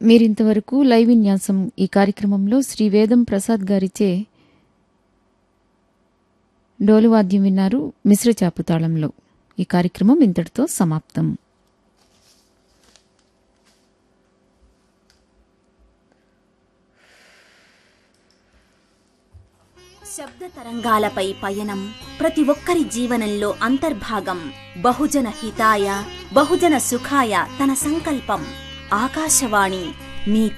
మీరింతవరకు లైవ్ విన్యాసం ఈ కార్యక్రమంలో శ్రీ వేదం ప్రసాద్ గారిచే డోలువాద్యం విన్నారు మిశ్ర చాపుతాళంలో ఈ కార్యక్రమం ఇంతటితో సమాప్తం శబ్ద తరంగాలపై పయనం ప్రతి ఒక్కరి జీవనంలో అంతర్భాగం బహుజన హితాయ బహుజన సుఖాయ తన సంకల్పం ఆకాశవాణి మీ